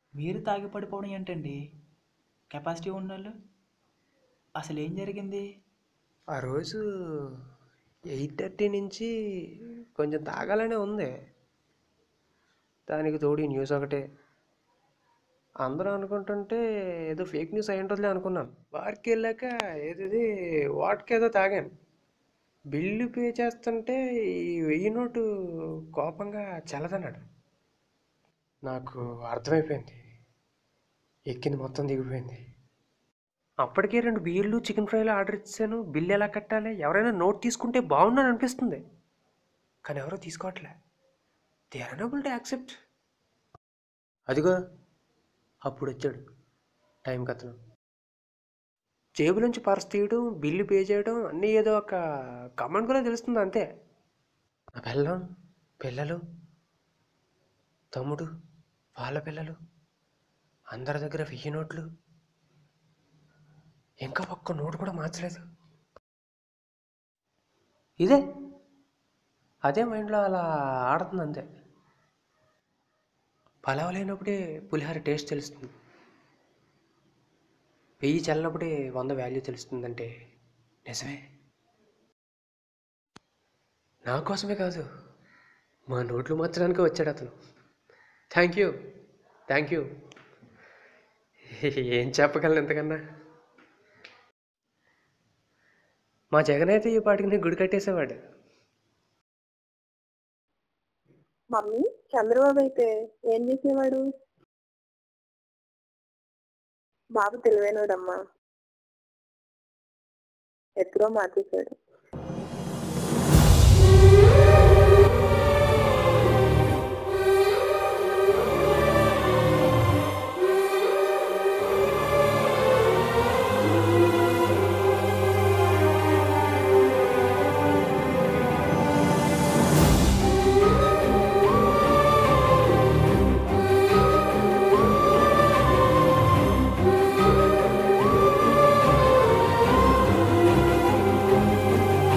మీరు తాగి పడిపోవడం ఏంటండి కెపాసిటీ ఉన్నోళ్ళు అసలు ఏం జరిగింది ఆ రోజు ఎయిట్ థర్టీ నుంచి కొంచెం తాగాలనే ఉంది దానికి తోడు ఈ న్యూస్ ఒకటే అందరూ అనుకుంటుంటే ఏదో ఫేక్ న్యూస్ అయి ఉంటుందిలే అనుకున్నాను బార్కి వెళ్ళాక ఏది వాట్కి ఏదో తాగాను బిల్లు పే చేస్తుంటే ఈ వెయ్యి నోటు కోపంగా చల్లదన్నాడు నాకు అర్థమైపోయింది ఎక్కింది మొత్తం దిగిపోయింది అప్పటికే రెండు బీర్లు చికెన్ ఫ్రైలు ఆర్డర్ ఇచ్చాను బిల్ ఎలా కట్టాలి ఎవరైనా నోట్ తీసుకుంటే బాగుందని అనిపిస్తుంది కానీ ఎవరో తీసుకోవట్లే they are unable to accept అదిగో అప్పుడు వచ్చాడు టైం కథను జేబులోంచి పర్స్ తీయడం బిల్లు పే చేయడం అన్నీ ఏదో ఒక కమాండ్ కూడా తెలుస్తుంది అంతే నా పిల్లం పిల్లలు తమ్ముడు వాళ్ళ పిల్లలు అందరి దగ్గర వెయ్యి నోట్లు ఇంకా ఒక్క నోటు కూడా మార్చలేదు ఇదే అదే మైండ్లో అలా ఆడుతుంది అంతే పలావ్ లేనప్పుడే పులిహార టేస్ట్ తెలుస్తుంది వెయ్యి చల్లనప్పుడే వంద వాల్యూ తెలుస్తుందంటే నిజమే నా కోసమే కాదు మా నోట్లు మార్చడానికి వచ్చాడు అతను థ్యాంక్ యూ థ్యాంక్ యూ ఏం చెప్పగలను ఎంతకన్నా మా జగన్ అయితే ఈ పాటికి నీకు గుడి కట్టేసేవాడు మమ్మీ చంద్రబాబు అయితే ఏం చేసేవాడు బాబు తెలివైనోడమ్మా ఎప్పుడో మార్చేశాడు